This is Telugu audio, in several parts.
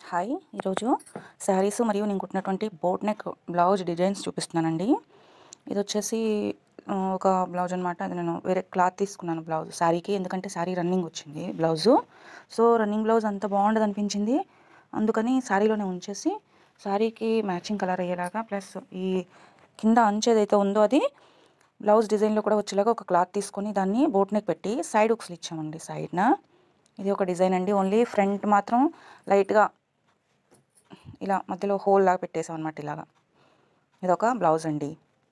హాయ్ ఈరోజు శారీస్ మరియు నేను కుట్టినటువంటి బోట్ నెక్ బ్లౌజ్ డిజైన్స్ చూపిస్తున్నానండి ఇది వచ్చేసి ఆ, ఒక బ్లౌజ్ అనమాట అది నేను వేరే క్లాత్ తీసుకున్నాను బ్లౌజ్ శారీకి ఎందుకంటే శారీ రన్నింగ్ వచ్చింది బ్లౌజు సో రన్నింగ్ బ్లౌజ్ అంత బాగుండదు అనిపించింది అందుకని శారీలోనే ఉంచేసి శారీకి మ్యాచింగ్ కలర్ అయ్యేలాగా ప్లస్ ఈ కింద అంచు ఏదైతే ఉందో అది బ్లౌజ్ డిజైన్లో కూడా వచ్చేలాగా ఒక క్లాత్ తీసుకొని దాన్ని బోట్ నెక్ పెట్టి సైడ్ ఉక్స్లు ఇచ్చామండి సైడ్న ఇది ఒక డిజైన్ అండి ఓన్లీ ఫ్రంట్ మాత్రం లైట్గా ఇలా మధ్యలో హోల్ లాగా పెట్టేసాం అనమాట ఇలాగా ఇది ఒక బ్లౌజ్ అండి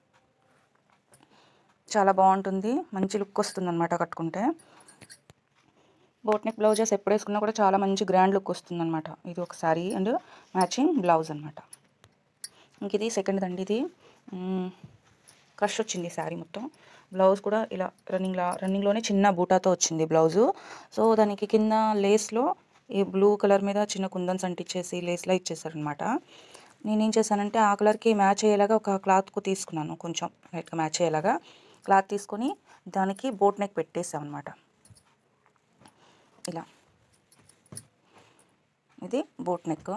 చాలా బాగుంటుంది మంచి లుక్ వస్తుంది అనమాట కట్టుకుంటే బోట్ నెక్ బ్లౌజెస్ ఎప్పుడు వేసుకున్నా కూడా చాలా మంచి గ్రాండ్ లుక్ వస్తుంది అనమాట ఇది ఒక శారీ అండ్ మ్యాచింగ్ బ్లౌజ్ అనమాట ఇంక ఇది సెకండ్ దండి ఇది మ్, క్రష్ వచ్చింది శారీ మొత్తం బ్లౌజ్ కూడా ఇలా రన్నింగ్లా రన్నింగ్లోనే చిన్న బూటాతో వచ్చింది బ్లౌజు సో దానికి కింద లేస్లో ఈ బ్లూ కలర్ మీద చిన్న కుందన్స్ అంటించేసి లేస్లా ఇచ్చేసారనమాట నేనేం చేశానంటే ఆ కలర్కి మ్యాచ్ అయ్యేలాగా ఒక క్లాత్కు తీసుకున్నాను కొంచెం లైట్గా మ్యాచ్ అయ్యేలాగా క్లాత్ తీసుకొని దానికి బోట్ నెక్ పెట్టేసాం అనమాట ఇలా ఇది బోట్ నెక్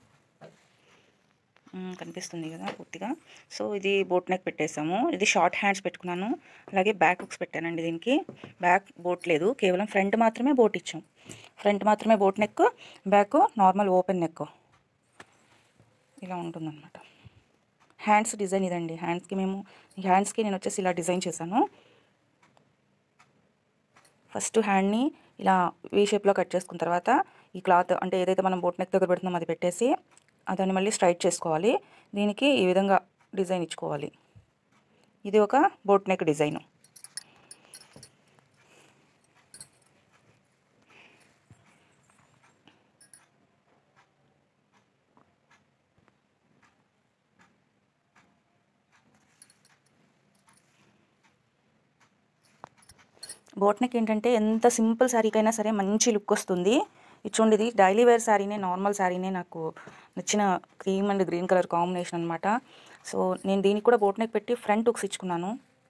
మ్మ్, కనిపిస్తుంది కదా పూర్తిగా సో ఇది బోట్ నెక్ పెట్టేసాము ఇది షార్ట్ హ్యాండ్స్ పెట్టుకున్నాను అలాగే బ్యాక్ హుక్స్ పెట్టానండి దీనికి బ్యాక్ బోట్ లేదు కేవలం ఫ్రంట్ మాత్రమే బోట్ ఇచ్చాం ఫ్రంట్ మాత్రమే boat neck back normal open neck ఇలా ఉంటుందన్నమాట హ్యాండ్స్ డిజైన్ ఇదండి హ్యాండ్స్కి మేము ఈ హ్యాండ్స్కి నేను వచ్చేసి ఇలా డిజైన్ చేశాను ఫస్ట్ హ్యాండ్ని ఇలా వీ షేప్లో కట్ చేసుకున్న తర్వాత ఈ క్లాత్ అంటే ఏదైతే మనం బోట్ నెక్ దగ్గర పెడుతున్నామో అది పెట్టేసి ఆ దాన్ని మళ్ళీ స్ట్రైట్ చేసుకోవాలి దీనికి ఈ విధంగా డిజైన్ ఇచ్చుకోవాలి ఇది ఒక boat neck design boat neck ఏంటంటే ఎంత సింపుల్ శారీకైనా సరే మంచి లుక్ వస్తుంది ఇది చూడండి ఇది డైలీ వేర్ శారీనే నార్మల్ శారీనే నాకు నచ్చిన cream and green colour combination అనమాట సో నేను దీనికి కూడా బోట్ నెక్ పెట్టి ఫ్రంట్ హుక్స్ ఇచ్చుకున్నాను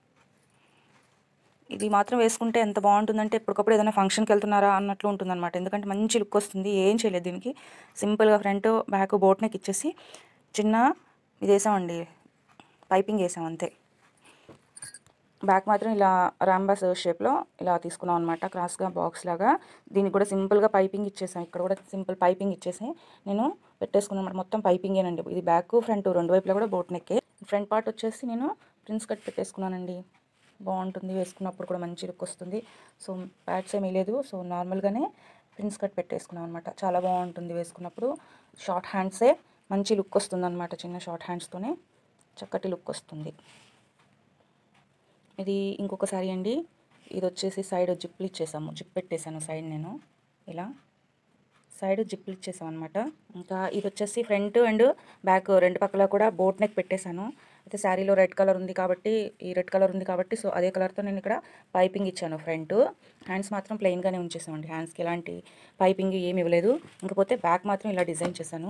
ఇది మాత్రం వేసుకుంటే ఎంత బాగుంటుందంటే ఎప్పటికప్పుడు ఏదైనా ఫంక్షన్కి వెళ్తున్నారా అన్నట్లు ఉంటుందన్నమాట ఎందుకంటే మంచి లుక్ వస్తుంది ఏం చేయలేదు దీనికి సింపుల్గా ఫ్రంట్ బ్యాక్ బోట్ నెక్ ఇచ్చేసి చిన్న ఇది వేసామండి పైపింగ్ వేసాం అంతే బ్యాక్ మాత్రం ఇలా రాంబాస్ షేప్లో ఇలా తీసుకున్నాం అనమాట క్రాస్గా బాక్స్ లాగా దీనికి కూడా సింపుల్గా పైపింగ్ ఇచ్చేసాం ఇక్కడ కూడా సింపుల్ పైపింగ్ ఇచ్చేసి నేను పెట్టేసుకున్నాను అనమాట మొత్తం పైపింగేనండి ఇది బ్యాక్ ఫ్రంట్ రెండు వైపులా కూడా బోట్ నెక్కే ఫ్రంట్ పార్ట్ వచ్చేసి నేను ప్రిన్స్ కట్ పెట్టేసుకున్నానండి బాగుంటుంది వేసుకున్నప్పుడు కూడా మంచి లుక్ వస్తుంది సో ప్యాడ్స్ ఏమీ లేదు సో నార్మల్గానే ప్రిన్స్ కట్ పెట్టేసుకున్నాం అనమాట చాలా బాగుంటుంది వేసుకున్నప్పుడు షార్ట్ హ్యాండ్సే మంచి లుక్ వస్తుంది అనమాట చిన్న షార్ట్ హ్యాండ్స్తోనే చక్కటి లుక్ వస్తుంది ఇది ఇంకొక సారీ అండి ఇది వచ్చేసి సైడ్ జిప్లు ఇచ్చేసాము జిప్ పెట్టేశాను సైడ్ నేను ఇలా సైడ్ జిప్లు ఇచ్చేసాం అనమాట ఇంకా ఇది వచ్చేసి ఫ్రంట్ అండ్ బ్యాక్ రెండు పక్కల కూడా బోట్ నెక్ పెట్టేశాను అయితే శారీలో రెడ్ కలర్ ఉంది కాబట్టి ఈ రెడ్ కలర్ ఉంది కాబట్టి సో అదే కలర్తో నేను ఇక్కడ పైపింగ్ ఇచ్చాను ఫ్రంట్ హ్యాండ్స్ మాత్రం ప్లెయిన్గానే ఉంచేసామండి హ్యాండ్స్కి ఎలాంటి పైపింగ్ ఏమి ఇవ్వలేదు ఇంకపోతే బ్యాక్ మాత్రం ఇలా డిజైన్ చేశాను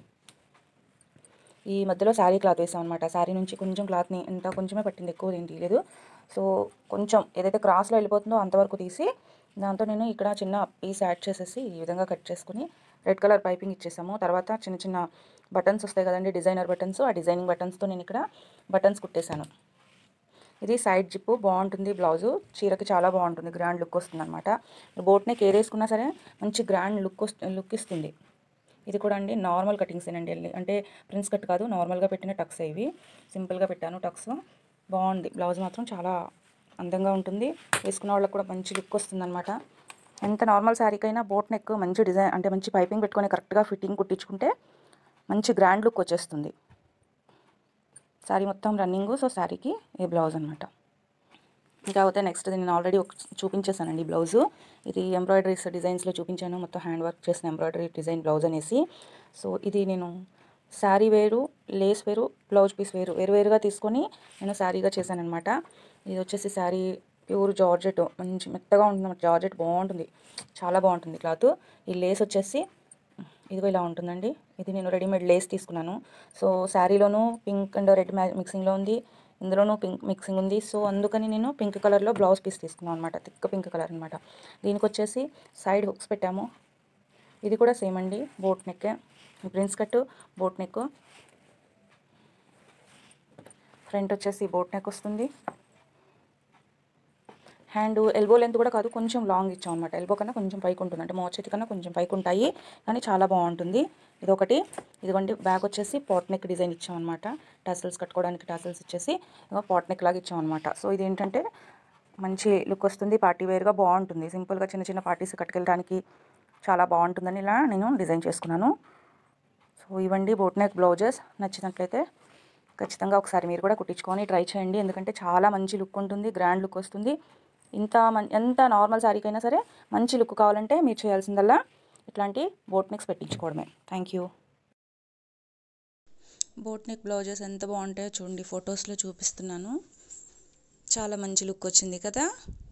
ఈ మధ్యలో శారీ క్లాత్ వేసాం అనమాట శారీ నుంచి కొంచెం క్లాత్ని ఇంత కొంచెమే పట్టింది ఎక్కువ ఏం తీయలేదు సో కొంచెం ఏదైతే క్రాస్లో వెళ్ళిపోతుందో అంతవరకు తీసి దాంతో నేను ఇక్కడ చిన్న పీస్ యాడ్ చేసేసి ఈ విధంగా కట్ చేసుకుని రెడ్ కలర్ పైపింగ్ ఇచ్చేసాము తర్వాత చిన్న చిన్న బటన్స్ వస్తాయి కదండి డిజైనర్ బటన్స్ ఆ డిజైనింగ్ బటన్స్తో నేను ఇక్కడ బటన్స్ కుట్టేశాను ఇది సైడ్ జిప్పు బాగుంటుంది బ్లౌజు చీరకి చాలా బాగుంటుంది గ్రాండ్ లుక్ వస్తుంది అనమాట బోట్ నెక్ ఏదేసుకున్నా సరే మంచి గ్రాండ్ లుక్ లుక్ ఇస్తుంది ఇది కూడా అండి నార్మల్ కటింగ్సేనండి వెళ్ళి అంటే ప్రిన్స్ కట్ కాదు నార్మల్గా పెట్టిన టక్స్ ఇవి సింపుల్గా పెట్టాను టక్స్ బాగుంది బ్లౌజ్ మాత్రం చాలా అందంగా ఉంటుంది వేసుకున్న వాళ్ళకి కూడా మంచి లుక్ వస్తుందన్నమాట ఎంత నార్మల్ శారీకైనా బోట్ నెక్ మంచి డిజైన్ అంటే మంచి పైపింగ్ పెట్టుకొని కరెక్ట్గా ఫిట్టింగ్ కుట్టించుకుంటే మంచి గ్రాండ్ లుక్ వచ్చేస్తుంది శారీ మొత్తం రన్నింగ్ సో శారీకి ఈ బ్లౌజ్ అనమాట ఇంకా అయితే నెక్స్ట్ నేను ఆల్రెడీ ఒక చూపించేసానండి బ్లౌజు ఇది ఎంబ్రాయిడరీస్ డిజైన్స్లో చూపించాను మొత్తం హ్యాండ్ వర్క్ చేసిన ఎంబ్రాయిడరీ డిజైన్ బ్లౌజ్ అనేసి సో ఇది నేను శారీ వేరు లేస్ వేరు బ్లౌజ్ పీస్ వేరు వేరు వేరుగా తీసుకొని నేను శారీగా చేశాను అనమాట ఇది వచ్చేసి శారీ ప్యూర్ జార్జెట్ మంచి మెత్తగా ఉంటుంది జార్జెట్ బాగుంటుంది చాలా బాగుంటుంది క్లాత్ ఈ లేస్ వచ్చేసి ఇదిగో ఇలా ఉంటుందండి ఇది నేను రెడీమేడ్ లేస్ తీసుకున్నాను సో శారీలోను పింక్ అండ్ రెడ్ మిక్సింగ్లో ఉంది ఇందులోనూ పింక్ మిక్సింగ్ ఉంది సో అందుకని నేను పింక్ కలర్లో బ్లౌజ్ పీస్ తీసుకున్నాను అనమాట థిక్ పింక్ కలర్ అనమాట దీనికి వచ్చేసి సైడ్ హుక్స్ పెట్టాము ఇది కూడా సేమ్ అండి boat neck prince cut boat neck front వచ్చేసి బోట్ నెక్ వస్తుంది హ్యాండ్ ఎల్బో లెంత్ కూడా కాదు కొంచెం లాంగ్ ఇచ్చాం అనమాట ఎల్బో కన్నా కొంచెం పైకి ఉంటుంది అంటే మోచేతి కన్నా కొంచెం పైకి ఉంటాయి కానీ చాలా బాగుంటుంది ఇది ఒకటి ఇదిగోండి బ్యాగ్ వచ్చేసి పాట్ నెక్ డిజైన్ ఇచ్చాం అనమాట టాసిల్స్ కట్టుకోవడానికి టాసిల్స్ ఇచ్చేసి పాట్ నెక్ లాగా ఇచ్చాం అనమాట సో ఇది ఏంటంటే మంచి లుక్ వస్తుంది పార్టీ వేర్గా బాగుంటుంది సింపుల్గా చిన్న చిన్న పార్టీస్ కట్టుకెళ్ళడానికి చాలా బాగుంటుందని ఇలా నేను డిజైన్ చేసుకున్నాను సో ఇవ్వండి బోట్ నెక్ బ్లౌజెస్ నచ్చినట్లయితే ఖచ్చితంగా ఒకసారి మీరు కూడా కుట్టించుకొని ట్రై చేయండి ఎందుకంటే చాలా మంచి లుక్ ఉంటుంది గ్రాండ్ లుక్ వస్తుంది ఇంత మం ఎంత నార్మల్ శారీకైనా సరే మంచి లుక్ కావాలంటే మీరు చేయాల్సిందల్లా ఇట్లాంటి బోట్ నెక్స్ పెట్టించుకోవడమే thank you boat neck blouses ఎంత బాగుంటాయో చూడండి ఫొటోస్లో చూపిస్తున్నాను చాలా మంచి లుక్ వచ్చింది కదా